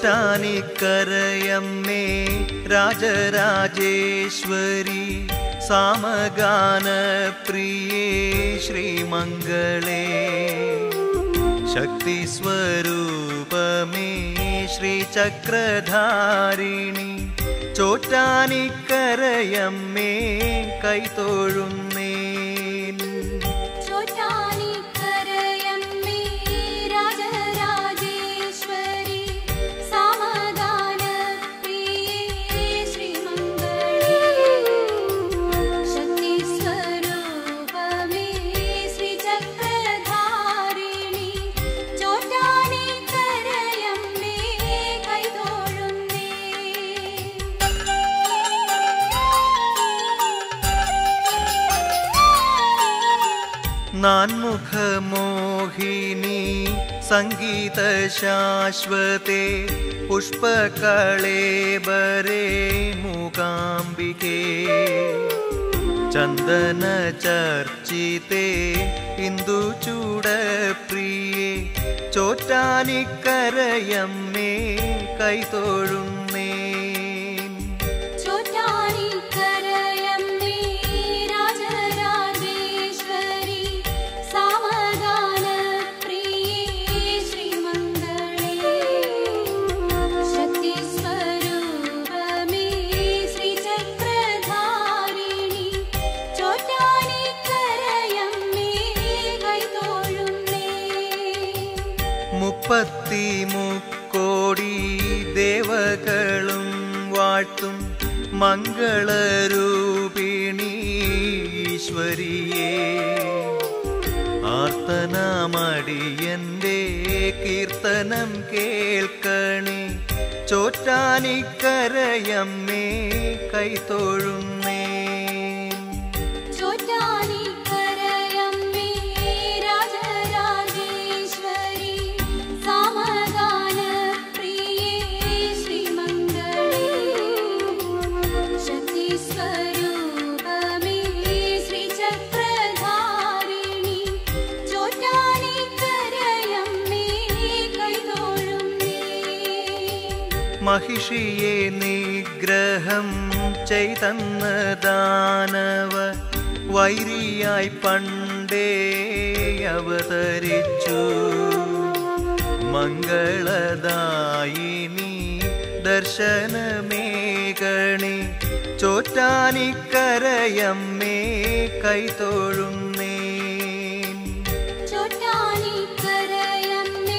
ചോറ്റാനിക്കരയമ്മേ രാജരാജേശ്വരി സാമഗാന പ്രിയേ ശ്രീമംഗളേ ശക്തി സ്വരൂപമേ ശ്രീചക്രധാരിണി ചോറ്റാനിക്കരയമ്മേ കൈതൊഴുന്നേൻ ചോറ്റാനിക്കരയമ്മേ രാജരാജേശ്വരി സാമഗാനപ്രിയേ ശ്രീമംഗളേ ശക്തി സ്വരൂപമേ ശ്രീചക്രധാരിണി ചോറ്റാനിക്കരയമ്മേ കൈതൊഴുന്നേ നാൻമുഖമോഹിനി സംഗീത ശാശ്വതേ പുഷ്പകളേബരേ മൂകാംബികേ ചന്ദന ചർച്ചിതേ ഇന്ദുചൂടപ്രിയേ ചോറ്റാനിക്കരയമ്മേ കൈതൊഴുന്നേൻ ചോറ്റാനിക്കരയമ്മേ രാജരാജേശ്വരി സാമഗാനപ്രിയേ ശ്രീമംഗളേ ശക്തി സ്വരൂപമേ ശ്രീചക്രധാരിണി ചോറ്റാനിക്കരയമ്മേ കൈതൊഴുന്നേ മുപ്പത്തി മുക്കോടി ദേവകളും വാഴ്ത്തും മംഗളരൂപിണി ഈശ്വരിയേ ആർത്തനമടിയന്റെ കീർത്തനം കേൾക്കണേ ചോറ്റാനിക്കരയമ്മേ കൈതൊഴുന്നേ ചോറ്റാനിക്കരയമ്മേ രാജരാജേശ്വരി സാമഗാനപ്രിയേ ശ്രീമംഗളേ ശക്തി സ്വരൂപമേ ശ്രീചക്രധാരിണി ചോറ്റാനിക്കരയമ്മേ കൈതൊഴുന്നേ महिषिये നിഗ്രഹം ചെയ്തന്ന ദാനവ വൈരിയായി പണ്ടേ അവതരിച്ചു മംഗളദായിനി ദർശനമേകണി ചോറ്റാനിക്കരയമ്മേ കൈതൊഴുന്നേൻ ചോറ്റാനിക്കരയമ്മേ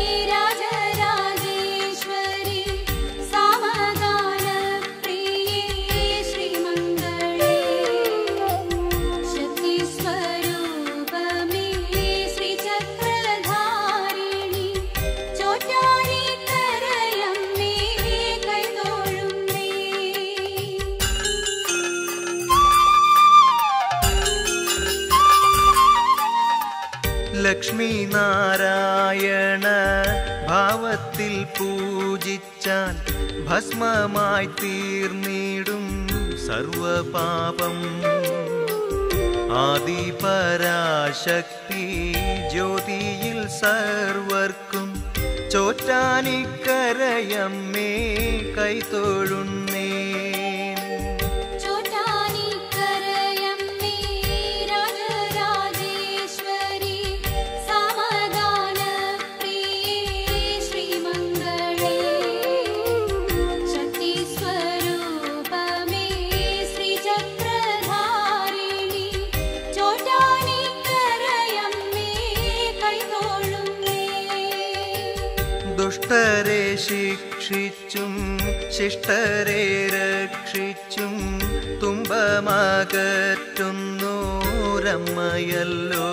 രാജരാജേശ്വരി സാമഗാനപ്രിയേ ശ്രീമംഗളേ ശക്തി സ്വരൂപമേ ശ്രീചക്രധാരിണി ചോറ്റാനിക്കരയമ്മേ കൈതൊഴുന്നേ ലക്ഷ്മി നാരായണ ഭാവത്തിൽ പൂജിച്ചാൽ ഭസ്മമായി തീർന്നിടും സർവപാപം ആദിപരാശക്തി ജ്യോതിയിൽ സർവർക്കും ചോറ്റാനിക്കരയമ്മേ കൈതൊഴുന്നേൻ ചോറ്റാനിക്കരയമ്മേ രാജരാജേശ്വരി സാമഗാനപ്രിയേ ശ്രീമംഗളേ ശക്തി സ്വരൂപമേ ശ്രീചക്രധാരിണി ചോറ്റാനിക്കരയമ്മേ കൈതൊഴുന്നേ ദുഷ്ടരെ ശിക്ഷിച്ചും ശിഷ്ടരെ രക്ഷിച്ചും തുമ്പമകറ്റുന്നോരമ്മയല്ലോ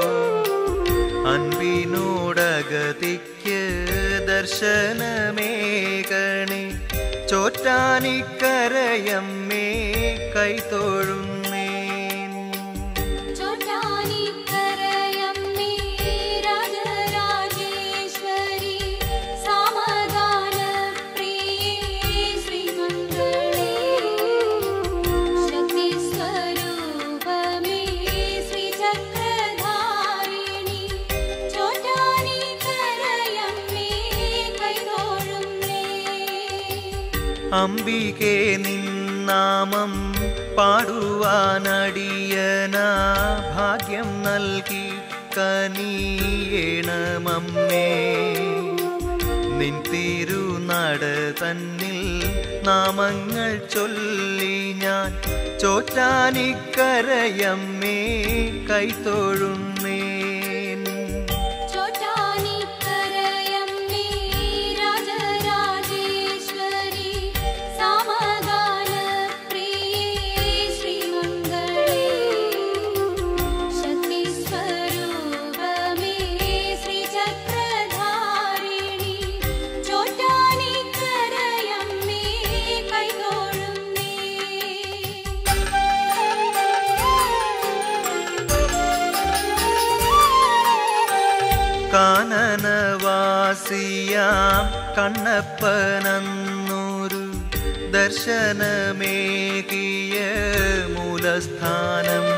അൻപിനോടഗതിക്ക് ദർശനമേകണേ ചോറ്റാനിക്കരയമ്മേ കൈതൊഴുന്നേൻ ചോറ്റാനിക്കരയമ്മേ രാജരാജേശ്വരി സാമഗാനപ്രിയേ ശ്രീമംഗളേ ശക്തി സ്വരൂപമേ ശ്രീചക്രധാരിണി ചോറ്റാനിക്കരയമ്മേ കൈതൊഴുന്നേ അംബികെ നിന്നാമം പാടുവാനടിയന ഭാഗ്യം നൽകി കനിയേണമമ്മേ നിൻ തിരുനട തന്നിൽ നാമങ്ങൾ ചൊല്ലി ഞാൻ ചോറ്റാനിക്കരയമ്മേ കൈത്തൊഴുന്നേൻ ചോറ്റാനിക്കരയമ്മേ രാജരാജേശ്വരി സാമഗാനപ്രിയേ ശ്രീമംഗളേ ശക്തിസ്വരൂപമേ ശ്രീചക്രധാരിണി ചോറ്റാനിക്കരയമ്മേ കാനനവാസിയാം കണ്ണപ്പനന്നൊരു ദർശനമേകിയ മൂലസ്ഥാനം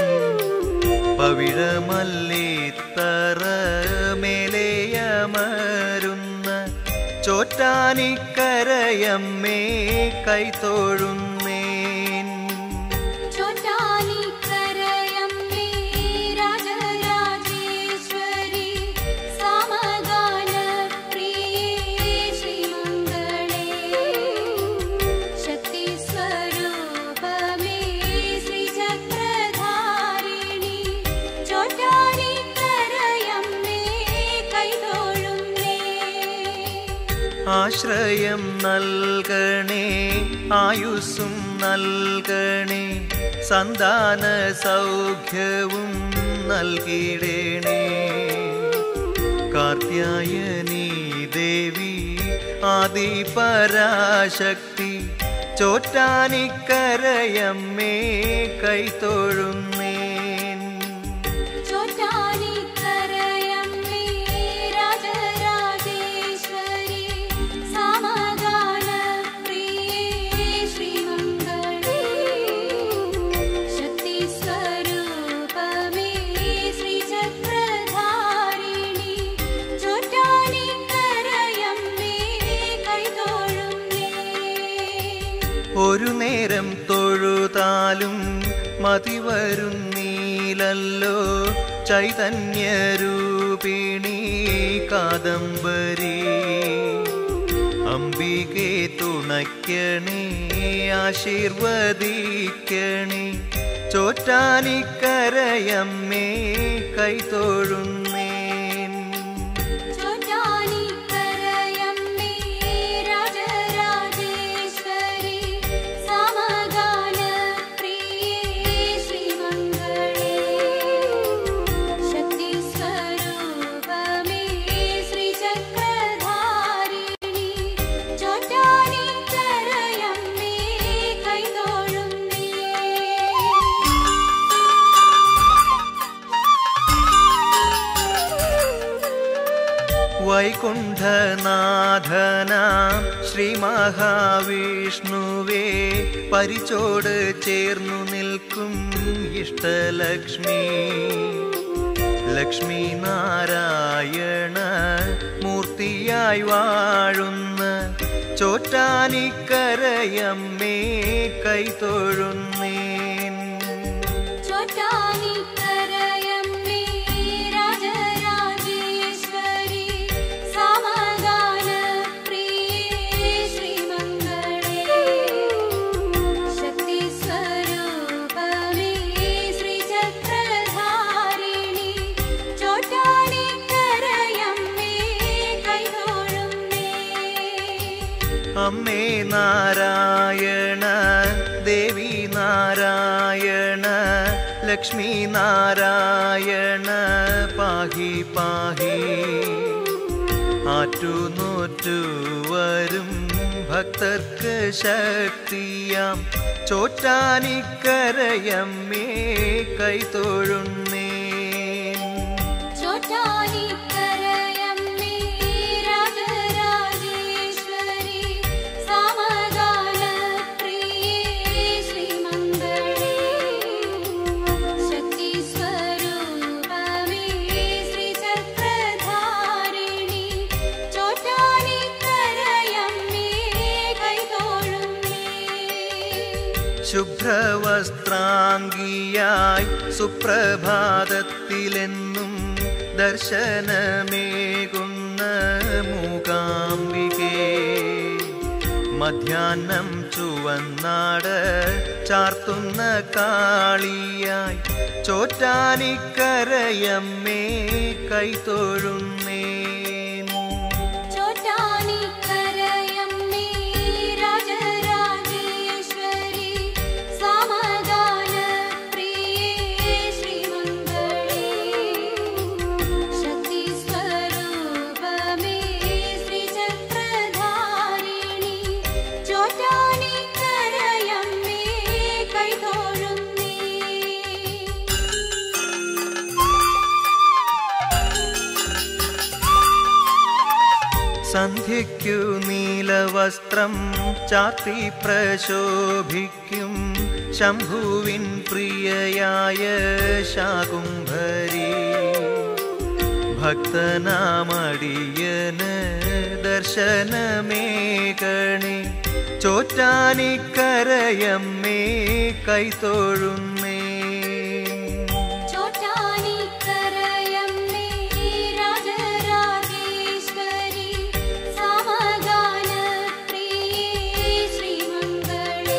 പവിഴമല്ലിത്തറ മേലെയമരുന്ന ചോറ്റാനിക്കരയമ്മേ കൈത്തൊഴുന്നേൻ ചോറ്റാനിക്കരയമ്മേ രാജരാജേശ്വരി സാമഗാനപ്രിയേ ശ്രീമംഗളേ ശക്തിസ്വരൂപമേ ശ്രീചക്രധാരിണി ചോറ്റാനിക്കരയമ്മേ കൈതൊഴുന്നേ ആശ്രയം നൽകണേ ആയുസ്സും നൽകണേ സന്താന സൗഖ്യവും നൽകിടണേ കാർത്യായനി ദേവി ആദിപരാശക്തി ചോറ്റാനിക്കരയമ്മേ കൈത്തൊഴുന്നേൻ ചോറ്റാനിക്കരയമ്മേ രാജരാജേശ്വരി സാമഗാനപ്രിയേ ശ്രീമംഗളേ ശക്തിസ്വരൂപമേ ശ്രീചക്രധാരിണി ചോറ്റാനിക്കരയമ്മേ കൈതൊഴുന്നേ ഒരു നേരം തൊഴുതാലും മതി വരുന്നീലല്ലോ ചൈതന്യരൂപിണി കാദംബരി അംബികെ തുണയ്ക്കണേ ആശീർവദിക്കണേ ചോറ്റാനിക്കരയമ്മേ കൈതൊഴുന്നേൻ ചോറ്റാനിക്കരയമ്മേ രാജരാജേശ്വരി സാമഗാനപ്രിയേ ശ്രീമംഗളേ ശക്തിസ്വരൂപമേ ശ്രീചക്രധാരിണി ചോറ്റാനിക്കരയമ്മേ കൈതൊഴുന്നേ വൈകുണ്ഠനാഥന ശ്രീ മഹാവിഷ്ണുവേ പരിചോട് ചേർന്നു നിൽക്കും ഇഷ്ടലക്ഷ്മി ലക്ഷ്മി നാരായണ മൂർത്തിയായി വാഴുന്ന ചോറ്റാനിക്കരയമ്മേ കൈതൊഴുന്നേൻ ചോറ്റാനിക്കരയമ്മേ രാജരാജേശ്വരി സാമഗാനപ്രിയേ ശ്രീമംഗളേ ശക്തിസ്വരൂപമേ ശ്രീചക്രധാരിണി ചോറ്റാനിക്കരയമ്മേ കൈതൊഴുന്നേ അമ്മേ നാരായണ ദേവി നാരായണ ലക്ഷ്മി നാരായണ പാഹി പാഹി ആറ്റുനോറ്റു വരും ഭക്തർക്ക് ശക്തിയാം ചോറ്റാനിക്കരയമ്മേ കൈതൊഴുന്നേൻ ചോറ്റാനിക്കരയമ്മേ രാജരാജേശ്വരി സാമഗാനപ്രിയേ ശ്രീമംഗളേ ശക്തിസ്വരൂപമേ ശ്രീചക്രധാരിണി ചോറ്റാനിക്കരയമ്മേ കൈതൊഴുന്നേ ശുഭ്രവസ്ത്രാംഗിയായി സുപ്രഭാതത്തിലെന്നും ദർശനമേകുന്ന മൂകാംബികേ മധ്യാഹ്നം ചുവന്നാട് ചാർത്തുന്ന കാളിയായി ചോറ്റാനിക്കരയമ്മേ കൈതൊഴുന്നേ ചോറ്റാനിക്കരയമ്മേ രാജരാജേശ്വരി സമാധാനപ്രിയേ ശ്രീമംഗളേ ശക്തിസ്വരൂപമേ ശ്രീചക്രധാരിണി ചോറ്റാനിക്കരയമ്മേ കൈതൊഴുന്നേ സന്ധ്യയ്ക്കു നീലവസ്ത്രം ചാത്തി പ്രശോഭിക്കും ശംഭുവിൻ പ്രിയയായ ശാകുംഭരി ഭക്തനാമടിയന് ദർശനമേകണി ചോറ്റാനിക്കരയമ്മേ കൈതൊഴുന്നേ ചോറ്റാനിക്കരയമ്മേ രാജരാജേശ്വരി സമാധാനപ്രിയേ ശ്രീമംഗളേ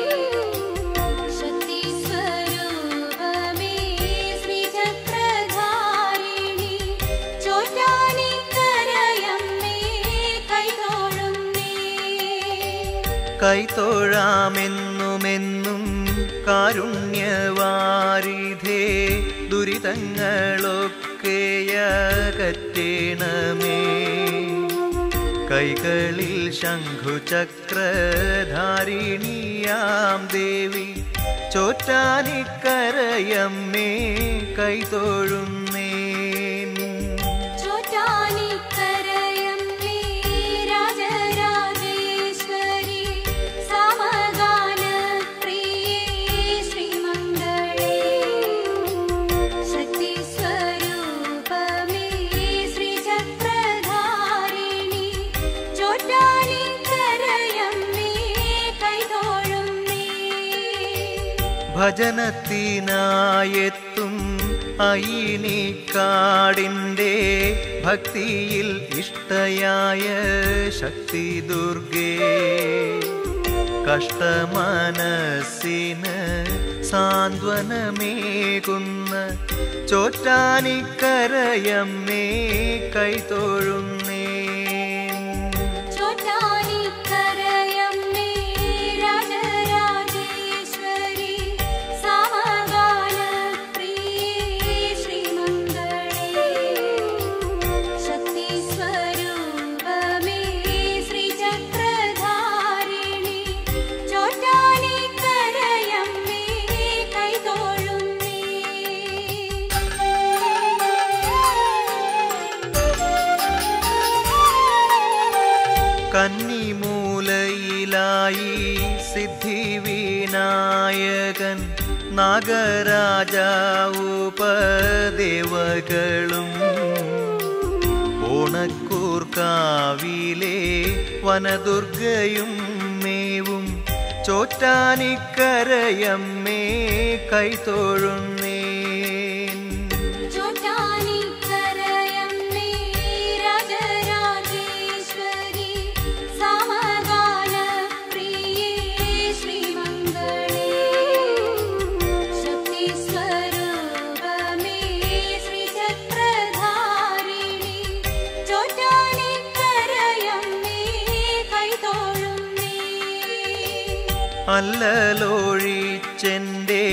ശക്തിസ്വരൂപമേ ശ്രീചക്രധാരിണി ചോറ്റാനിക്കരയമ്മേ കൈതൊഴുന്നേ കൈത്തോഴാമെന്നുമെന്നും കാരുണ്യവാരിധേ ദുരിതങ്ങളൊക്കെയകറ്റേണമേ കൈകളിൽ ശംഖുചക്രധാരിണിയാം ദേവി ചോറ്റാനിക്കരയമ്മേ കൈതൊഴുന്നേ ചോറ്റാനിക്കരയമ്മേ രാജരാജേശ്വരി സമാധാനപ്രിയേ ശ്രീമംഗളേ ശക്തിസ്വരൂപമേ ശ്രീചക്രധാരിണി ചോറ്റാനിക്കരയമ്മേ കൈതൊഴുന്നേ ഭജനത്തിനായെത്തും അയിനിക്കാടിൻ്റെ ഭക്തിയിൽ ഇഷ്ടയായ ശക്തി ദുർഗേ കഷ്ടമനസ്സിന് സാന്ത്വനമേകുന്ന ചോറ്റാനിക്കരയമ്മേ കൈതൊഴുന്നേ ചോറ്റാനിക്കരയമ്മേ രാജരാജേശ്വരി സമാധാനപ്രിയേ ശ്രീമംഗളേ ശക്തിസ്വരൂപമേ ശ്രീചക്രധാരിണി ചോറ്റാനിക്കരയമ്മേ കൈതൊഴുന്നേ കന്നിമൂലയിലായി സിദ്ധിവിനായകൻ നാഗരാജാവുപദേവകളും ഓണക്കൂർക്കാവിലെ വനദുർഗയും മേവും ചോറ്റാനിക്കരയമ്മേ കൈതൊഴുന്നേ ചോറ്റാനിക്കരയമ്മേ രാജരാജേശ്വരി സമാധാനപ്രിയേ ശ്രീമംഗളേ ശക്തിസ്വരൂപമേ ശ്രീചക്രധാരിണി ചോറ്റാനിക്കരയമ്മേ കൈതൊഴുന്നേ അല്ലലോഴിച്ചെൻ്റെ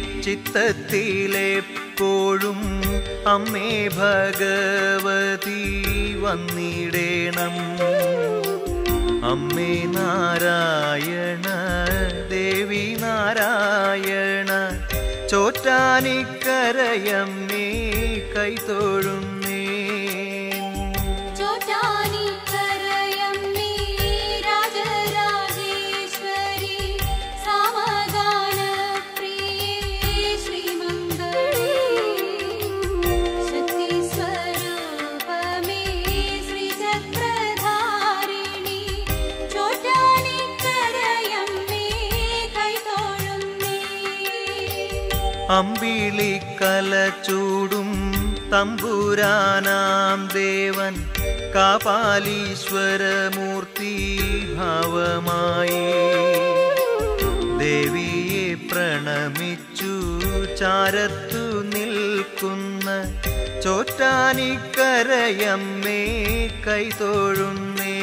ചിത്തത്തിലെപ്പോഴും അമ്മേ ഭഗവതി വന്നിടേണം അമ്മേ നാരായണ ദേവി നാരായണ ചോറ്റാനിക്കരയമ്മേ കൈതൊഴുന്നേ ചോറ്റാനിക്കരയമ്മേ രാജരാജേശ്വരി സമാധാനപ്രിയേ ശ്രീമംഗളേ ശക്തിസ്വരൂപമേ ശ്രീചക്രധാരിണി ചോറ്റാനിക്കരയമ്മേ കൈതൊഴുന്നേ അമ്പിളിക്കല ചൂടും തമ്പുരാനാം ദേവൻ കാപാലീശ്വരമൂർത്തി ഭാവമായി ദേവിയെ പ്രണമിച്ചു ചാരത്തു നിൽക്കുന്ന ചോറ്റാനിക്കരയമ്മേ കൈതൊഴുന്നേ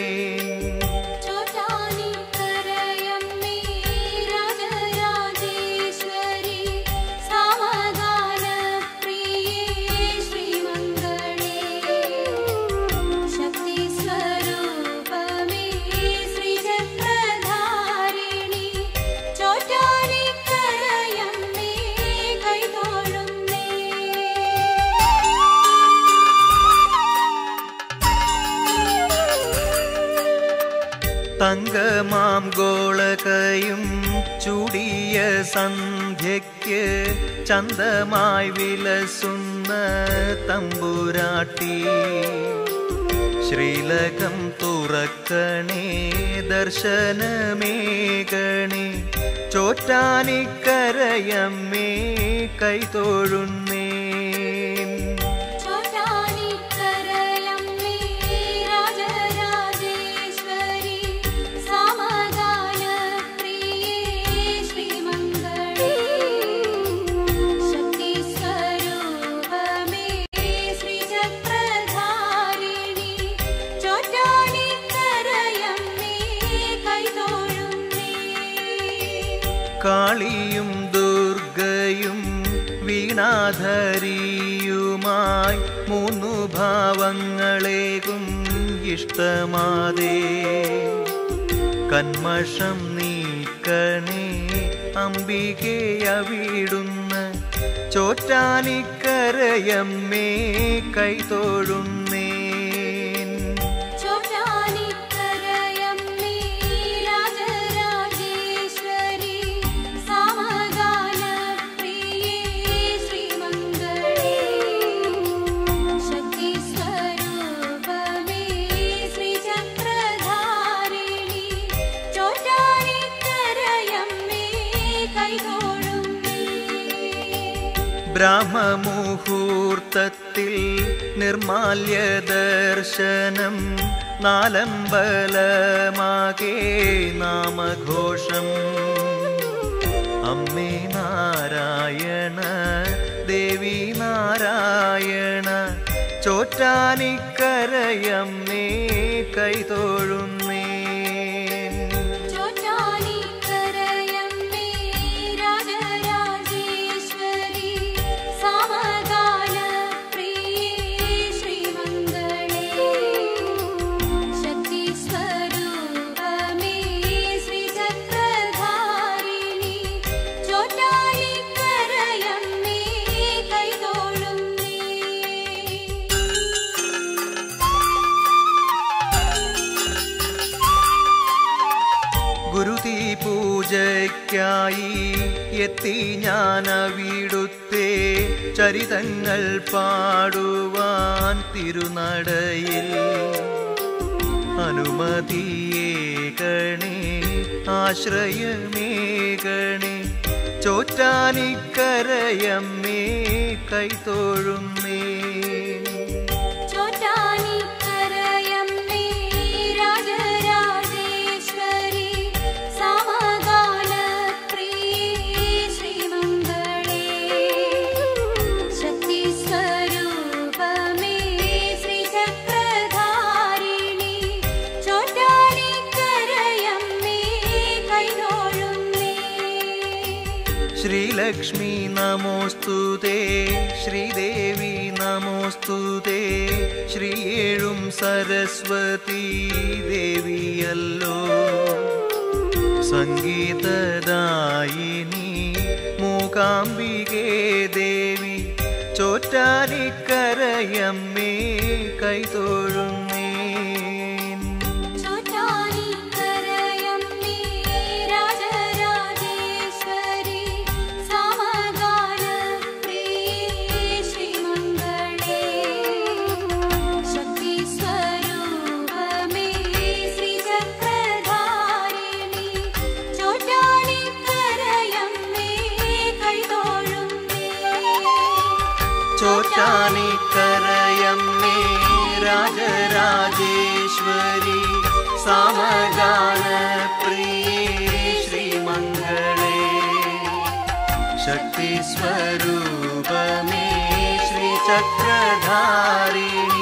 ചോറ്റാനി കരയമ്മേ രാജരാജേശ്വരി സാമഗാന പ്രിയേ ശ്രീമംഗളേ ശക്തി സ്വരൂപമേ ശ്രീചക്രധാരിണി ചോറ്റാനി കരയമ്മേ കൈതൊഴുന്നേ തങ്കമാം ഗോളകയും ചൂടിയ സന്ധ്യയ്ക്ക് ചന്തമായി വിലസുന്ന തമ്പുരാട്ടി ശ്രീലകം തുറക്കണേ ദർശനമേകണേ ചോറ്റാനിക്കരയമ്മേ കൈതൊഴുന്നേ ചോറ്റാനി കരയമ്മേ രാജരാജേശ്വരി സാമഗാന പ്രിയേ ശ്രീമംഗളേ ശക്തി സ്വരൂപമേ ശ്രീചക്രധാരിണി ചോറ്റാനി കരയമ്മേ കൈതൊഴുന്നേ കാളിയും ദുർഗയും വീണാധരിയുമായി മൂന്നു ഭാവങ്ങളേകും ഇഷ്ടമാതേ കന്മഷം നീക്കണേ അംബികയവിടുന്ന് ചോറ്റാനിക്കരയമ്മേ കൈതൊഴുന്നേ ചോറ്റാനി കരയമ്മേ രാജരാജേശ്വരി സാമഗാന പ്രിയേ ശ്രീമംഗളേ ശക്തി സ്വരൂപമേ ശ്രീചക്രധാരിണി ചോറ്റാനി കരയമ്മേ കൈതൊഴുന്നേ ബ്രാഹ്മമുഹൂർത്തത്തിൽ നിർമാല്യ ദർശനം നാലമ്പലമാകെ നാമഘോഷം അമ്മേ നാരായണ ദേവി നാരായണ ചോറ്റാനിക്കരയമ്മേ കൈതൊഴുന്നേ ചോറ്റാനി കരയമ്മേ രാജരാജേശ്വരി സാമഗാന പ്രിയേ ശ്രീമംഗളേ ശക്തി സ്വരൂപമേ ശ്രീചക്രധാരിണി ചോറ്റാനി കരയമ്മേ കൈതൊഴുന്നേ ഗുരുതി പൂജയ്ക്കായി എത്തി ഞാൻ അവിടുത്തെ ചരിതങ്ങൾ പാടുവാൻ തിരുനടയിൽ അനുമതിയേകണേ ആശ്രയമേകണേ ചോറ്റാനിക്കരയമ്മേ കൈതൊഴുന്നേ ചോറ്റാനി കരയമ്മേ രാജരാജേശ്വരി സാമഗാന പ്രിയേ ശ്രീമംഗളേ ശക്തി സ്വരൂപമേ ശ്രീചക്രധാരിണി ചോറ്റാനി കരയമ്മേ കൈതൊഴുന്നേ ശ്രീലക്ഷ്മി നമോസ്തുതേ ശ്രീദേവി നമോസ്തുതേ ശ്രീയേഴും സരസ്വതി ദേവിയല്ലോ സംഗീതദായിനി മൂകാംബികേ ദേവി ചോറ്റാനിക്കരയമ്മേ കൈതൊഴുന്നേ ചോറ്റാനി കരയമ്മേ രാജരാജേശ്വരി സാമഗാന പ്രിയേ ശ്രീമംഗളേ ശക്തി സ്വരൂപമേ ശ്രീചക്രധാരിണി ചോറ്റാനി കരയമ്മേ കൈതൊഴുന്നേ ചോറ്റാനിക്കരയമ്മേ രാജരാജേശ്വരി സാമഗാന പ്രിയേ ശ്രീമംഗളേ ശക്തി സ്വരൂപമേ ശ്രീചക്രധാരിണി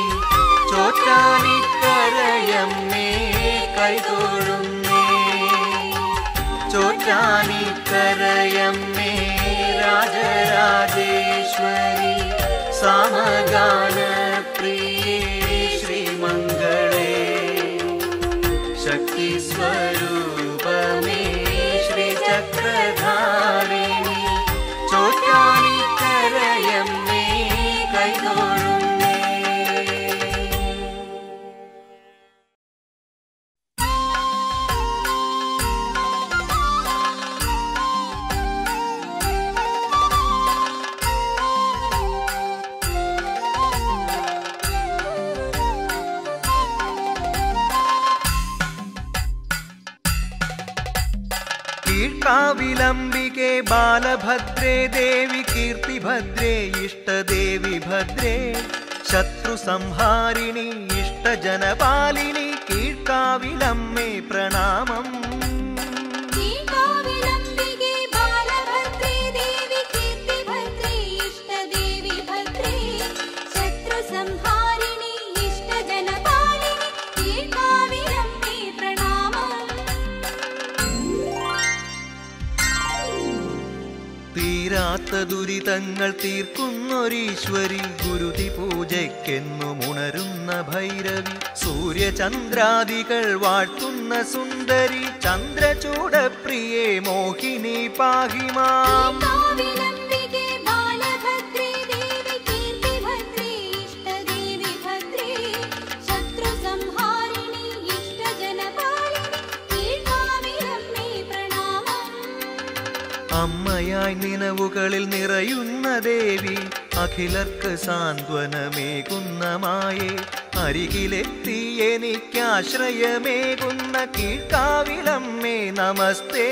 ചോറ്റാനിക്കരയമ്മേ കൈതൊഴുന്നേ ചോറ്റാനിക്കരയമ്മേ രാജരാജേശ്വരി സാമഗാന പ്രിയേ ശ്രീമംഗളേ ശക്തി സ്വരൂപമേ ശ്രീചക്രധാരിണി ചോറ്റാനിക്കരയമ്മേ കൈതൊഴുന്നേ കീഴ്ക്കാവിലംബികെ ബാലഭദ്രേ ദേവി കീർത്തിഭദ്രേ ഇഷ്ടദേവി ഭദ്രേ ശത്രു സംഹാരിണി ഇഷ്ടജനപാലിനി കീഴ്ക്കാവിലമ്മേ പ്രണാമം ീകാവിലംബികെ ബാലഭദ്രേ ദേവി കീർത്തിഭദ്രേ ഇഷ്ടദേവി ഭദ്രേ ശത്രുസംഹാരിണി ഇഷ്ടജനപാലിനി ീകാവിലംബേ പ്രണാമം തീരാത്ത ദുരിതങ്ങൾ തീർക്കുന്നൊരീശ്വരി ഗുരുതി പൂജയ്ക്കെന്നും ഉണരുന്ന ഭൈരവി സൂര്യചന്ദ്രാദികൾ വാഴ്ത്തുന്ന സുന്ദരി ചന്ദ്രചൂടപ്രിയേ മോഹിനി പാഹിമാം ീകാവിലംബികെ ബാലഭദ്രേ ദേവി കീർത്തിഭദ്രേ ഇഷ്ടദേവി ഭദ്രേ ശത്രുസംഹാരിണി ഇഷ്ടജനപാലിനി ീകാവിലംബേ പ്രണാമം അമ്മയായി നിലവുകളിൽ നിറയുന്ന ദേവി അഖിലർക്ക് സാന്ത്വനമേകുന്ന മായേ അരികിലെത്തി എനിക്കാശ്രയമേകുന്ന കീഴ്ക്കാവിലമ്മേ നമസ്തേ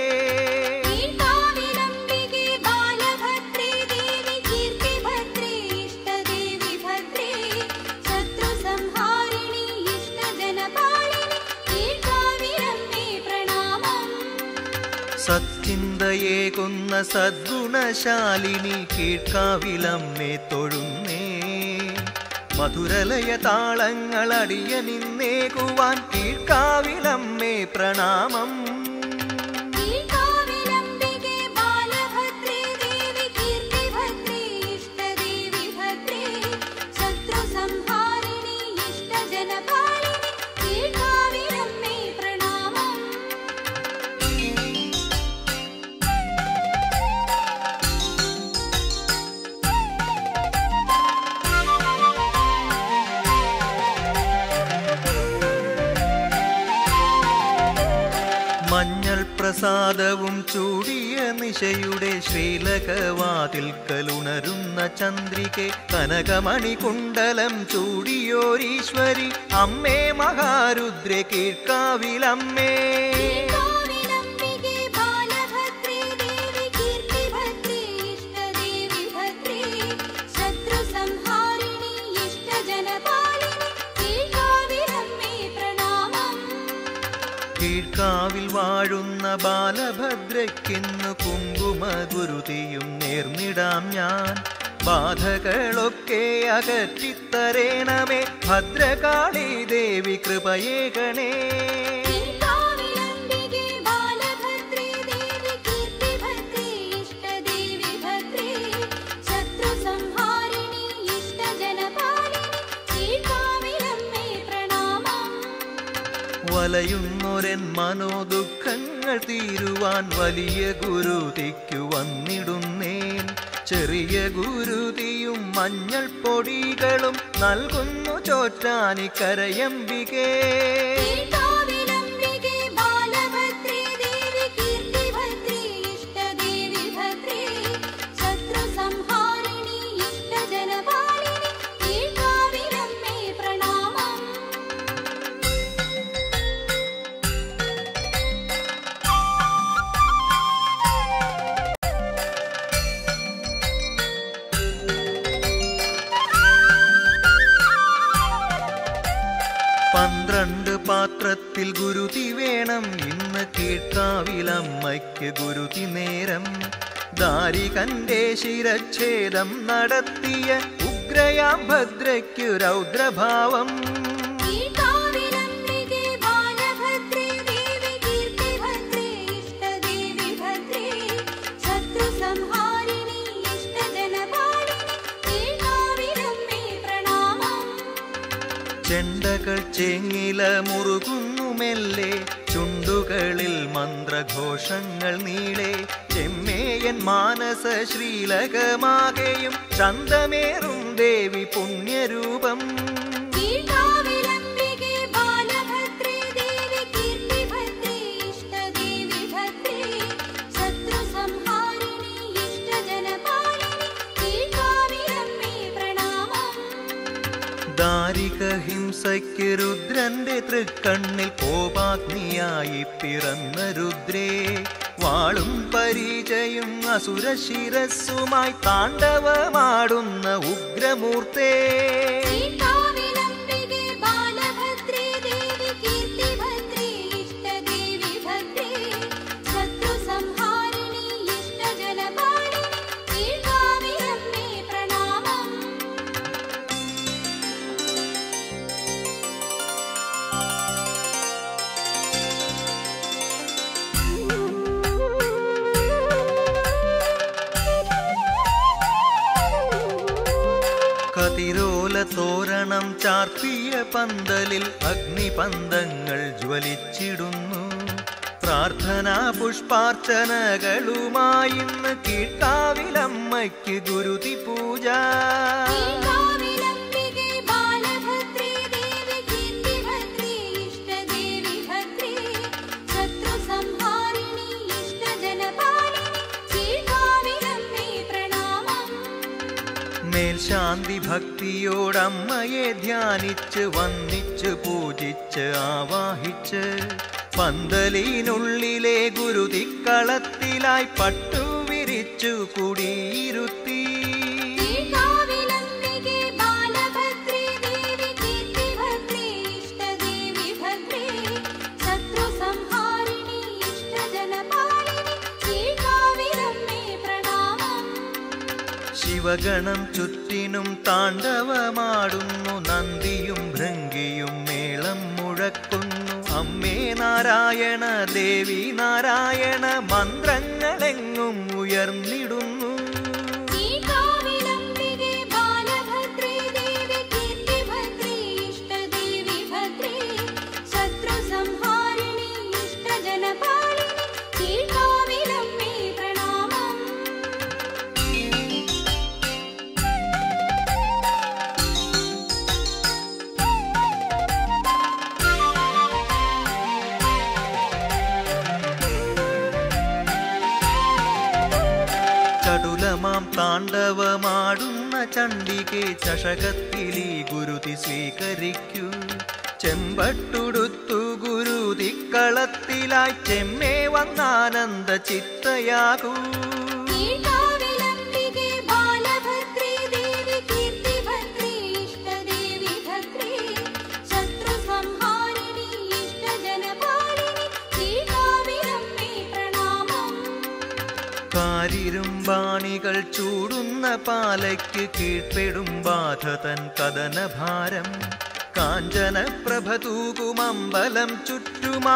ീകാവിലംബികെ ബാലഭദ്രേ ദേവി കീർത്തിഭദ്രേ ഇഷ്ടദേവി ഭദ്രേ ശത്രുസംഹാരിണി ഇഷ്ടജനപാലിനി ീകാവിലംബേ പ്രണാമം സച്ചിന്തയേകുന്ന സദ്ഗുണശാലിനി കീഴ്ക്കാവിലമ്മേ തൊഴുന്നേ മധുരലയ താളങ്ങളടിയ നിന്നേകുവാൻ കീഴ്ക്കാവിലമ്മേ പ്രണാമം ീകാവിലംബികെ ബാലഭദ്രേ ദേവി കീർത്തിഭദ്രേ ഇഷ്ടദേവി ഭദ്രേ ശത്രുസംഹാരിണി ഇഷ്ടജനപാലിനി ീകാവിലംബേ പ്രണാമം മഞ്ഞൾ പ്രസാദവും ചൂടിയ നിശയുടെ ശ്രീലകവാതിൽക്കലുണരുന്ന ചന്ദ്രികെ കനകമണി കുണ്ടലം ചൂടിയോരീശ്വരി അമ്മേ മഹാരുദ്ര കീഴ്ക്കാവിലമ്മേ ീകാവിലംബികെ ബാലഭദ്രേ ദേവി കീർത്തിഭദ്രേ ഇഷ്ടദേവി ഭദ്രേ ശത്രുസംഹാരിണി ഇഷ്ടജനപാലിനി ീകാവിലംബേ പ്രണാമം കീഴ്ക്കാവിൽ വാഴുന്ന ബാലഭദ്രയ്ക്കിന്നു കുങ്കുമ ഗുരുതിയും നേർന്നിടാം ഞാൻ ബാധകളൊക്കെ അകറ്റിത്തരേണമേ ഭദ്രകാളി ദേവി കൃപയേകണേ ീകാവിലംബികെ ബാലഭദ്രേ ദേവി കീർത്തിഭദ്രേ ഇഷ്ടദേവി ഭദ്രേ ശത്രുസംഹാരിണി ഇഷ്ടജനപാലിനി ീകാവിലംബേ പ്രണാമം വലയുന്നൊരൻ മനോദുഃഖങ്ങൾ തീരുവാൻ വലിയ ഗുരുതിക്കു വന്നിടുന്നേൻ ചെറിയ ഗുരുതിയും മഞ്ഞൾ പൊടികളും നൽകുന്നു ചോറ്റാനിക്കരയമ്പികേ ീകാവിലംബികെ ബാലഭദ്രേ ദേവി കീർത്തിഭദ്രേ ഇഷ്ടദേവി ഭദ്രേ ശത്രുസംഹാരിണി ഇഷ്ടജനപാലിനി ീകാവിലംബേ പ്രണാമം ീ കുടുംബത്തിൽ ഗുരുതി വേണം ഇന്ന് കീഴ്ക്കാവിലമ്മയ്ക്ക് ഗുരുതി നേരം ദാരികന്റെ ശിരച്ഛേദം നടത്തിയ ഉഗ്രയാം ഭദ്രയ്ക്കു രൗദ്രഭാവം കീഴ്ക്കാവിലംബികെ ബാലഭദ്രേ ദേവി കീർത്തിഭദ്രേ ഇഷ്ടദേവി ഭദ്രേ ശത്രുസംഹാരിണി ഇഷ്ടജനപാലിനി കീഴ്ക്കാവിലമ്മേ പ്രണാമം ചെണ്ടകൾ ചേങ്ങില മുറുകുന്നുമെല്ലെ ചുണ്ടുകളിൽ മന്ത്രഘോഷങ്ങൾ നീളെ ചെമ്മേയൻ മാനസ ശ്രീലകമാകെയും ചന്തമേറും ദേവി പുണ്യരൂപം കീഴ്ക്കാവിലംബികെ ബാലഭദ്രേ ദേവി കീർത്തിഭദ്രേ ഇഷ്ടദേവി ഭദ്രേ ശത്രുസംഹാരിണി ഇഷ്ടജനപാലിനി കീഴ്ക്കാവിലമ്മേ പ്രണാമം ദാരിക ഹിംസയ്ക്ക് രുദ്രന്റെ തൃക്കണ്ണിൽ കോപാഗ്നിയായി പിറന്ന രുദ്രേ വാളും പരിചയും അസുരശിരസ്സുമായി താണ്ഡവമാടുന്ന ഉഗ്രമൂർത്തേ കീഴ്ക്കാവിലംബികെ ബാലഭദ്രേ ദേവി കീർത്തിഭദ്രേ ഇഷ്ടദേവി ഭദ്രേ ശത്രുസംഹാരിണി ഇഷ്ടജനപാലിനി കീഴ്ക്കാവിലമ്മേ പ്രണാമം കതിരോല തോരണം ചാർത്തിയ പന്തലിൽ അഗ്നിപന്തങ്ങൾ ജ്വലിച്ചിടുന്നു പ്രാർത്ഥനാ പുഷ്പാർച്ചനകളുമായി ഇന്ന് കീഴ്ക്കാവിലമ്മയ്ക്ക് ഗുരുതി പൂജ കീഴ്ക്കാവിലംബികെ ബാലഭദ്രേ ദേവി കീർത്തിഭദ്രേ ഇഷ്ടദേവി ഭദ്രേ ശത്രുസംഹാരിണി ഇഷ്ടജനപാലിനി കീഴ്ക്കാവിലമ്മേ പ്രണാമം മേൽശാന്തി ഭക്തിയോടമ്മയെ ധ്യാനിച്ച് വന്ദിച്ച് പൂജിച്ച് ആവാഹിച്ച് പന്തലിനുള്ളിലെ ഗുരുതിക്കളത്തിലായി പട്ടു വിരിച്ചു കുടിയിരുത്തി കീഴ്ക്കാവിലംബികെ ബാലഭദ്രേ ദേവി കീർത്തിഭദ്രേ ഇഷ്ടദേവി ഭദ്രേ ശത്രുസംഹാരിണി ഇഷ്ടജനപാലിനി കീഴ്ക്കാവിലമ്മേ പ്രണാമം ശിവഗണം ചുറ്റിനും താണ്ഡവമാടുന്നു നന്ദിയും ഭൃങ്കിയും മേളം മുഴക്കുന്നു അമ്മേ നാരായണ ദേവി നാരായണ മന്ത്രങ്ങളെങ്ങും ഉയർന്നിടുന്നു കീഴ്ക്കാവിലംബികെ ബാലഭദ്രേ ദേവി കീർത്തിഭദ്രേ ഇഷ്ടദേവി ഭദ്രേ ശത്രുസംഹാരിണി ഇഷ്ടജനപാലിനി കീഴ്ക്കാവിലമ്മേ പ്രണാമം ചടുലമാം താണ്ഡവമാടുന്ന ചണ്ഡികെ ചഷകത്തിലീ ഗുരുതി സ്വീകരിക്കൂ ചെമ്പട്ടുടുത്തു ഗുരുതിക്കളത്തിലായി ചെമ്മേ വന്നാനന്ദ ചിത്തയാകൂ കീഴ്ക്കാവിലംബികെ ബാലഭദ്രേ ദേവി കീർത്തിഭദ്രേ ഇഷ്ടദേവി ഭദ്രേ ശത്രുസംഹാരിണി ഇഷ്ടജനപാലിനി കീഴ്ക്കാവിലമ്മേ പ്രണാമം കാരിരുമ്പാണികൾ ചൂടുന്ന പാലയ്ക്ക് കീഴ്പ്പെടും ബാധതൻ കഥനഭാരം കാഞ്ചനപ്രഭ തൂകുമമ്പലം ചുറ്റുമാ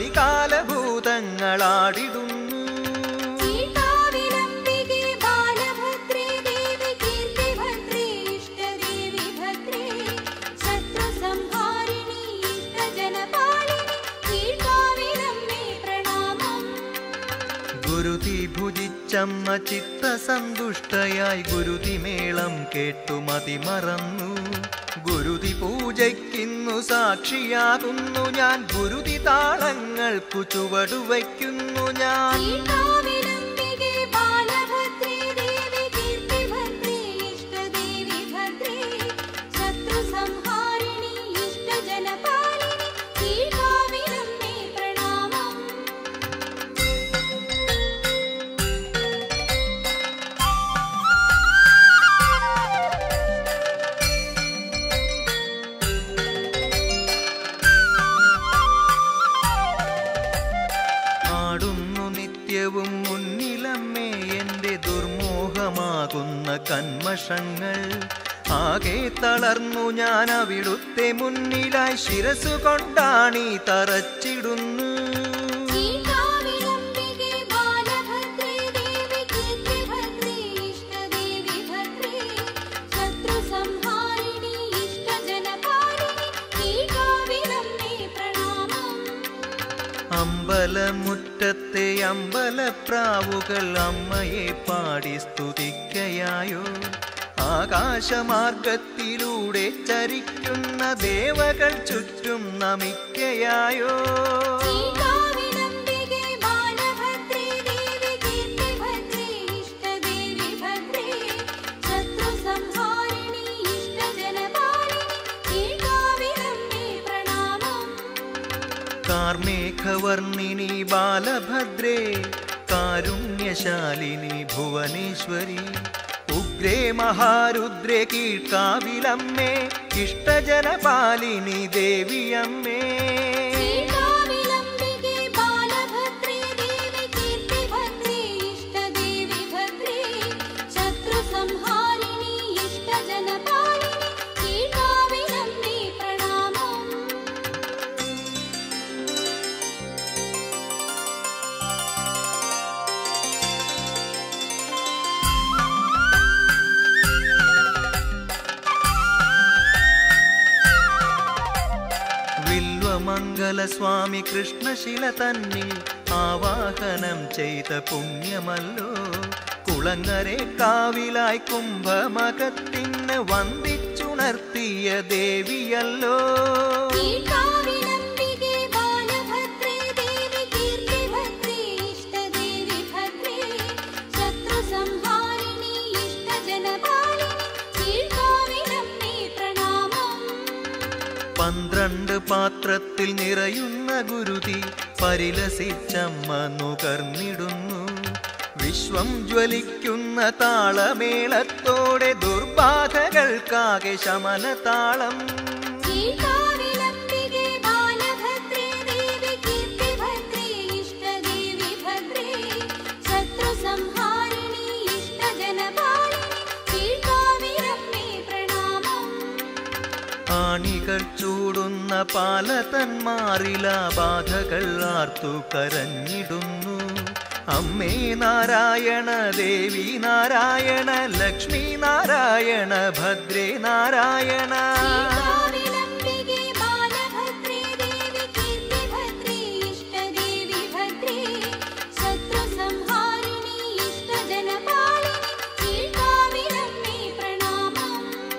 കലികാലഭൂതങ്ങളാടിടുന്നു കീഴ്ക്കാവിലംബികെ ബാലഭദ്രേ ദേവി കീർത്തിഭദ്രേ ഇഷ്ടദേവി ഭദ്രേ ശത്രുസംഹാരിണി ഇഷ്ടജനപാലിനി കീഴ്ക്കാവിലമ്മേ പ്രണാമം ഗുരുതി ഭുജിച്ചമ്മ ചിത്തസന്തുഷ്ടയായി ഗുരുതി മേളം കേട്ടു മതിമറന്നു ഗുരുതി പൂജയ്ക്കിന്നു സാക്ഷിയാകുന്നു ഞാൻ ഗുരുതി താളങ്ങൾക്കു ചുവടുവയ്ക്കുന്നു ഞാൻ കീഴ്ക്കാവിലംബികെ ബാലഭദ്രേ ദേവി കീർത്തിഭദ്രേ ഇഷ്ടദേവി ഭദ്രേ ശത്രുസംഹാരിണി ഇഷ്ടജനപാലിനി കീഴ്ക്കാവിലമ്മേ പ്രണാമം ദേവിയമ്മേ എൻ്റെ ദുർമോഹമാകുന്ന കന്മഷങ്ങൾ ആകെ തളർന്നു ഞാൻ അവിടുത്തെ മുന്നിലായി ശിരസു കൊണ്ടാണീ തറച്ചിടുന്നു ശ്രീകാവിലംബികെ ബാലഭദ്രേ ദേവി കീർത്തിഭദ്രേ ഇഷ്ടദേവി ഭദ്രേ ശത്രുസംഹാരിണി ഇഷ്ടജനപാലിനി ശ്രീകാവിലംബേ പ്രണാമം അമ്പലമുറ്റത്തെ അമ്പലപ്രാവുകൾ അമ്മയെ പാടി സ്തുതിക്കയായോ ആകാശമാർഗത്തിലൂടെ ചരിക്കുന്ന ദേവകൾ ചുറ്റും നമിക്കയായോ ശ്രീകാവിലംബികെ ബാലഭദ്രേ ദേവി കീർത്തിഭദ്രേ ഇഷ്ടദേവി ഭദ്രേ ശത്രുസംഹാരിണി ഇഷ്ടജനപാലിനി ശ്രീകാവിലംബേ പ്രണാമം കാർമേഘവർണിനി ബാലഭദ്രേ കാരുണ്യശാലിനി ഭുവനേശ്വരി ഉഗ്രേ മഹാരുദ്രേ കീഴ്ക്കാവിലമ്മേ ഇഷ്ടജനപാലിനി ദേവിയമ്മേ ശ്രീകാവിലംബികെ ബാലഭദ്രേ ദേവി കീർത്തിഭദ്രേ ഇഷ്ടദേവി ഭദ്രേ ശത്രുസംഹാരിണി ഇഷ്ടജനപാലിനി ശ്രീകാവിലംബേ പ്രണാമം വില്വമംഗല സ്വാമി കൃഷ്ണശില തന്നിൽ ആവാഹനം ചെയ്ത പുണ്യമല്ലോ കുളങ്ങരെ കാവിലായി കുംഭമകത്തിന് വന്ദിച്ചുണർത്തിയ ദേവിയല്ലോ ശ്രീകാവിലംബികെ ബാലഭദ്രേ ദേവി കീർത്തിഭദ്രേ ഇഷ്ടദേവി ഭദ്രേ ശത്രുസംഹാരിണി ഇഷ്ടജനപാലിനി ശ്രീകാവിലംബേ പ്രണാമം പന്ത്രണ്ട് പാത്രത്തിൽ നിറയുന്ന ഗുരുതി പരിലസിച്ചമ്മ നുകർന്നിടുന്നു വിശ്വം ജ്വലിക്കുന്ന താളമേളത്തോടെ ദുർബാധകൾക്കാകെ ശമനതാളം ശ്രീകാവിലംബികെ ബാലഭദ്രേ ദേവി കീർത്തിഭദ്രേ ഇഷ്ടദേവി ഭദ്രേ ശത്രുസംഹാരിണി ഇഷ്ടജനപാലിനി ശ്രീകാവിലംബേ പ്രണാമം ആണികൾ ചൂടുന്ന പാലതന്മാറില ബാധകൾ ആർത്തു കരഞ്ഞിടുന്നു അമ്മേ നാരായണ ദേവി നാരായണ ലക്ഷ്മി നാരായണ ഭദ്രേ നാരായണ ശ്രീകാവിലംബികെ ബാലഭദ്രേ ദേവി കീർത്തിഭദ്രേ ഇഷ്ടദേവി ഭദ്രേ ശത്രുസംഹാരിണി ഇഷ്ടജനപാലിനി ശ്രീകാവിലംബേ പ്രണാമം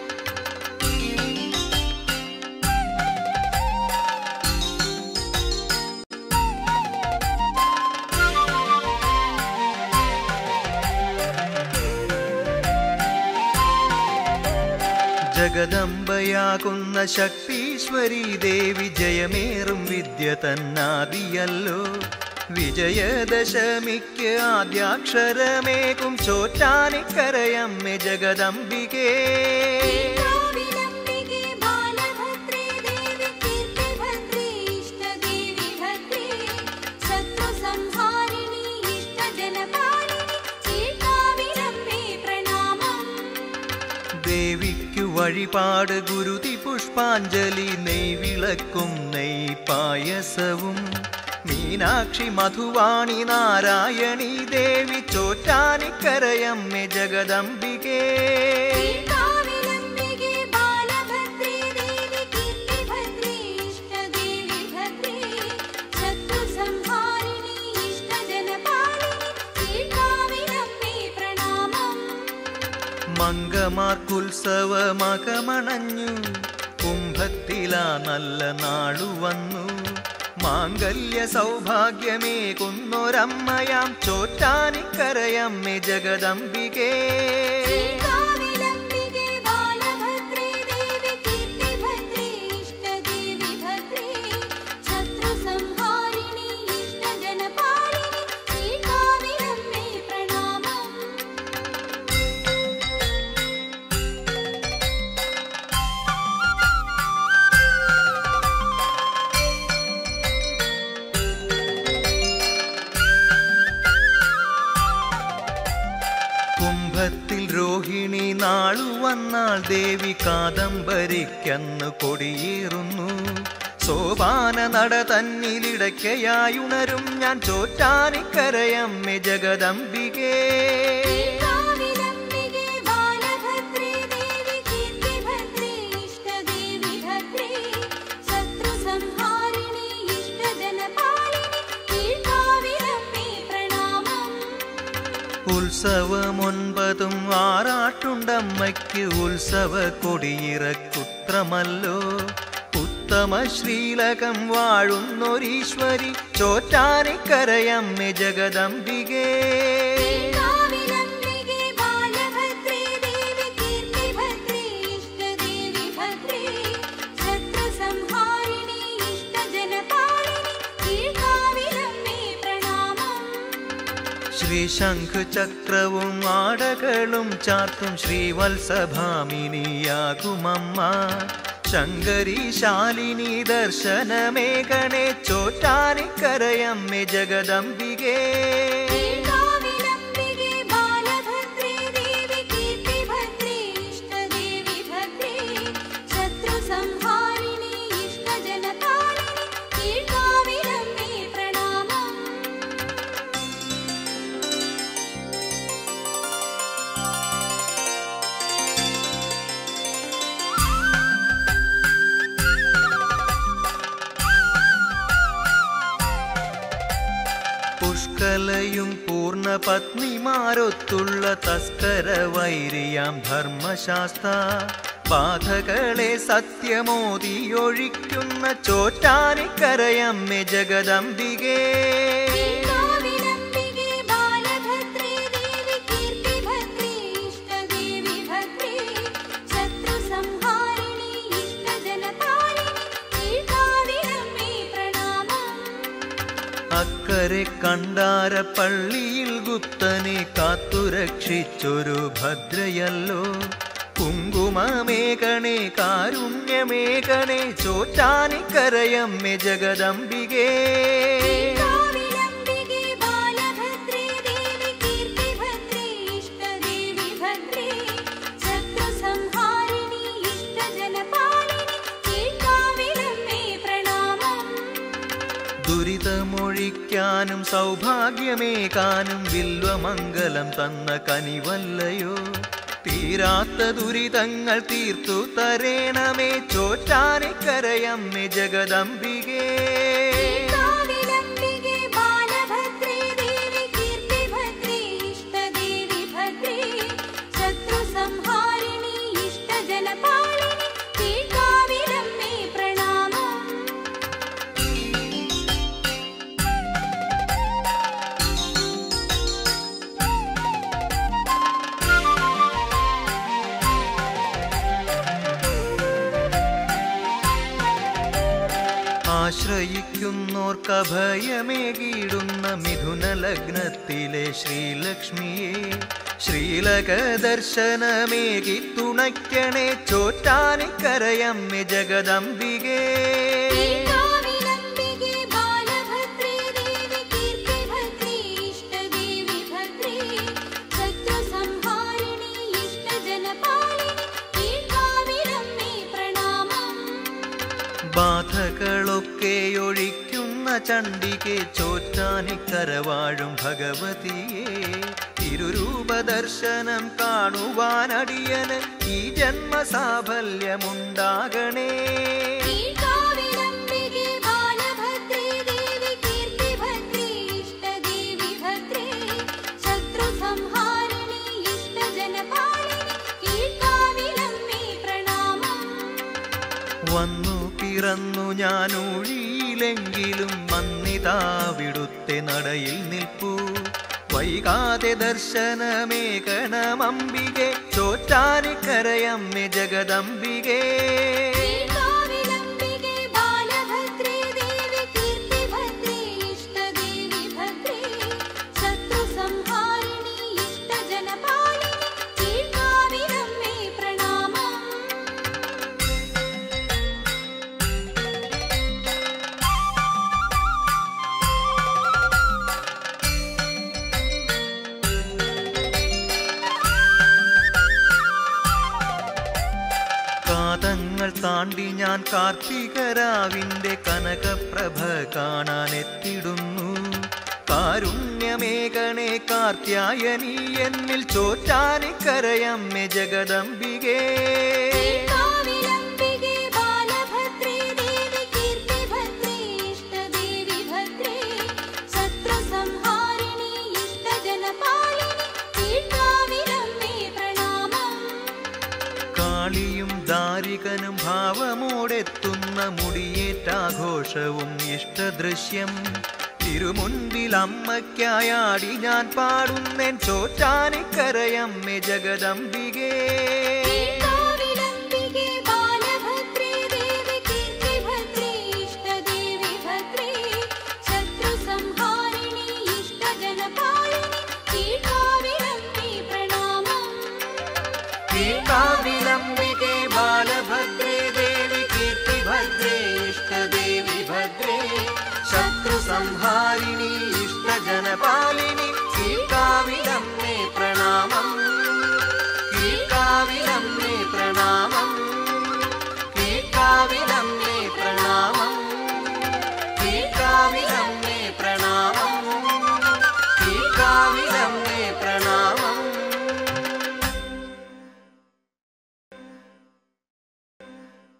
ജഗദംബയാകുന്ന ശക്തീശ്വരി ദേവി ജയമേറും വിദ്യ തന്നാദിയല്ലോ വിജയദശമിക്ക് ആദ്യാക്ഷരമേകും ചോറ്റാനിക്കരയമ്മേ ജഗദംബികേ ശ്രീകാവിലംബികെ ബാലഭദ്രേ ദേവി കീർത്തിഭദ്രേ ഇഷ്ടദേവി ഭദ്രേ ശത്രുസംഹാരിണി ഇഷ്ടജനപാലിനി ശ്രീകാവിലംബേ പ്രണാമം ദേവിക്കു വഴിപാട് ഗുരുതി പുഷ്പാഞ്ജലി നെയ്വിളക്കും നെയ് പായസവും മീനാക്ഷി മധുവാണി നാരായണി ദേവി ചോറ്റാനിക്കരയമ്മേ ജഗദംബികേ ശ്രീകാവിലംബികെ ബാലഭദ്രേ ദേവി കീർത്തിഭദ്രേ ഇഷ്ടദേവി ഭദ്രേ ശത്രുസംഹാരിണി ഇഷ്ടജനപാലിനി ശ്രീകാവിലംബേ പ്രണാമം മംഗമാർക്കുത്സവമകമണഞ്ഞു കുംഭത്തിലാ നല്ല നാളു വന്നു മാംഗല്യ സൗഭാഗ്യമേകുന്നൊരമ്മയാം ചോറ്റാനിക്കരയമ്മേ ജഗദംബികേ ശ്രീകാവിലംബികെ ബാലഭദ്രേ ദേവി കീർത്തിഭദ്രേ ഇഷ്ടദേവി ഭദ്രേ ശത്രുസംഹാരിണി ഇഷ്ടജനപാലിനി ശ്രീകാവിലംബേ പ്രണാമം കുംഭത്തിൽ രോഹിണി നാളു വന്നാൾ ദേവി കാദംബരിക്കന്ന് കൊടിയേറുന്നു സോപാന നട തന്നിലിടയ്ക്കയായുണരും ഞാൻ ചോറ്റാനിക്കരയമ്മേ ജഗദംബികേ കാവിലംബികെ ബാലഭദ്രേ ദേവി കീർത്തിഭദ്രേ ഇഷ്ടദേവി ഭദ്രേ ശത്രുസംഹാരിണി ഇഷ്ടജനപാലിനി കീഴ്ക്കാവിലമ്മേ പ്രണാമം ഉത്സവമൊൻപതും ആറാട്ടുണ്ടമ്മയ്ക്ക് ഉത്സവ കൊടിയിറക്കുത്രമല്ലോ ഉത്തമ ശ്രീലകം വാഴുന്നൊരീശ്വരി ചോറ്റാനിക്കരയമ്മേ ജഗദംബികേ കാവിലംബികെ ബാലഭദ്രേ ദേവി കീർത്തിഭദ്രേ ഇഷ്ടദേവി ഭദ്രേ ശത്രുസംഹാരിണി ഇഷ്ടജനപാലിനി കീഴ്ക്കാവിലമ്മേ പ്രണാമം ശ്രീശംഖ് ചക്രവും ആടകളും ചാർത്തും ശ്രീവത്സഭാമിനിയാകുമമ്മ ശങ്കരി ശാലിനി ദർശനമേകണേ ചോറ്റാനിക്കരയമ്മേ ജഗദംബികേ കാവിലംബികെ ബാലഭദ്രേ ദേവി കീർത്തിഭദ്രേ ഇഷ്ടദേവി ഭദ്രേ ശത്രുസംഹാരിണി ഇഷ്ടജനപാലിനി കീഴ്ക്കാവിലമ്മേ പ്രണാമം പുഷ്കലയും പൂർണ്ണ പത്നിമാരൊത്തുള്ള തസ്കര വൈരിയാം ധർമ്മശാസ്ത്ര ബാധകളെ സത്യമോദിയൊഴിക്കുന്ന ചോറ്റാനിക്കരയമ്മേ ജഗദംബികേ കാവിലംബികെ ബാലഭദ്രേ ദേവി കീർത്തിഭദ്രേ ഇഷ്ടദേവി ഭദ്രേ ശത്രുസംഹാരിണി ഇഷ്ടജനപാലിനി കീഴ്ക്കാവിലമ്മേ പ്രണാമം അക്കരെ കണ്ടാര പള്ളിയിൽ ഗുപ്തനെ കാത്തുരക്ഷിച്ചൊരു ഭദ്രയല്ലോ കുങ്കുമമേകണേ കാരുണ്യമേകണേ ചോറ്റാനിക്കരയമ്മേ ജഗദംബികേ കാവിലംബികെ ബാലഭദ്രേ ദേവി കീർത്തിഭദ്രേ ഇഷ്ടദേവി ഭദ്രേ ശത്രുസംഹാരിണി ഇഷ്ടജനപാലിനി കീഴ്ക്കാവിലമ്മേ പ്രണാമം ദുരിതമൊഴിക്കാനും സൗഭാഗ്യമേകാനും വില്വമംഗലം തന്ന കനിവല്ലയോ തീരാത്ത ദുരിതങ്ങൾ തീർത്തു തരേണമേ ചോറ്റാനിക്കരയമ്മേ ജഗദംബികേ കാവിലംബികെ ബാലഭദ്രേ ദേവി കീർത്തിഭദ്രേ ഇഷ്ടദേവി ഭദ്രേ ശത്രുസംഹാരിണി ഇഷ്ടജനപാലിനി കീഴ്ക്കാവിലമ്മേ പ്രണാമം ആശ്രയിക്കുന്നോർക്കഭയമേകിടുന്ന മിഥുന ലഗ്നത്തിലെ ശ്രീലക്ഷ്മിയെ ശ്രീലക ദർശനമേകി തുണയ്ക്കണേ ചോറ്റാനിക്കരയമ്മേ ജഗദംബികേ കാവിലംബികെ ബാലഭദ്രേ ദേവി കീർത്തിഭദ്രേ ഇഷ്ടദേവി ഭദ്രേ ശത്രുസംഹാരിണി ഇഷ്ടജനപാലിനി കീഴ്ക്കാവിലമ്മേ പ്രണാമം ബാധകളൊക്കെ ഒഴിക്കുന്ന ചണ്ഡികെ ചോറ്റാനിക്കരവാഴും ഭഗവതിയെ തിരുരൂപദർശനം കാണുവാനടിയന് ഈ ജന്മസാഫല്യമുണ്ടാകണേ കീഴ്ക്കാവിലംബികെ ബാലഭദ്രേ ദേവി കീർത്തിഭദ്രേ ഇഷ്ടദേവി ഭദ്രേ ശത്രുസംഹാരിണി ഇഷ്ടജനപാലിനി കീഴ്ക്കാവിലമ്മേ പ്രണാമം വന്നു പിറന്നു ഞാൻ ഒഴിയിലെങ്കിലും വന്നിതാവിടുത്തെ നടയിൽ നിൽപ്പൂ വൈകാതെ ദർശനമേകണമംബികെ ചോറ്റാനിക്കരയമ്മേ ജഗദംബികേ കാവിലംബികെ ബാലഭദ്രേ ദേവി കീർത്തിഭദ്രേ ഇഷ്ടദേവി ഭദ്രേ ശത്രുസംഹാരിണി ഇഷ്ടജനപാലിനി കീഴ്ക്കാവിലമ്മേ പ്രണാമം താണ്ടി ഞാൻ കാർത്തികരാവിന്റെ കനകപ്രഭ കാണാനെത്തിടുന്നു കാരുണ്യമേകണേ കാർത്യായനി എന്നിൽ ചോറ്റാനിക്കരയമ്മേ ജഗദംബികേ കാവിലംബികേ ബാലഭദ്രേ ദേവി കീർത്തിഭദ്രേ ഇഷ്ടദേവി ഭദ്രേ ശത്രുസംഹാരിണി ഇഷ്ടജനപാലിനി കീഴ്ക്കാവിലമ്മേ പ്രണാമം കാളിയും ദാരികനും ഭാവമോടെത്തുന്ന മുടിയേറ്റാഘോഷവും ഇഷ്ടദൃശ്യം തിരുമുൻപിൽ അമ്മയ്ക്കായാടി ഞാൻ പാടുന്നേൻ ചോറ്റാനിക്കരയമ്മേ ജഗദംബികേ കാവിലംബികേ ബാലഭദ്രേ ദേവി കീർത്തിഭദ്രേ ഇഷ്ടദേവി ഭദ്രേ ശത്രുസംഹാരിണി ഇഷ്ടജനപാലിനി കീഴ്ക്കാവിലമ്മേ പ്രണാമം കാവിലംബികേ ബാലഭദ്രേ ദേവി കീർത്തിഭദ്രേ ഇഷ്ടദേവി ഭദ്രേ ശത്രുസംഹാരിണി ഇഷ്ടജനപാലിനി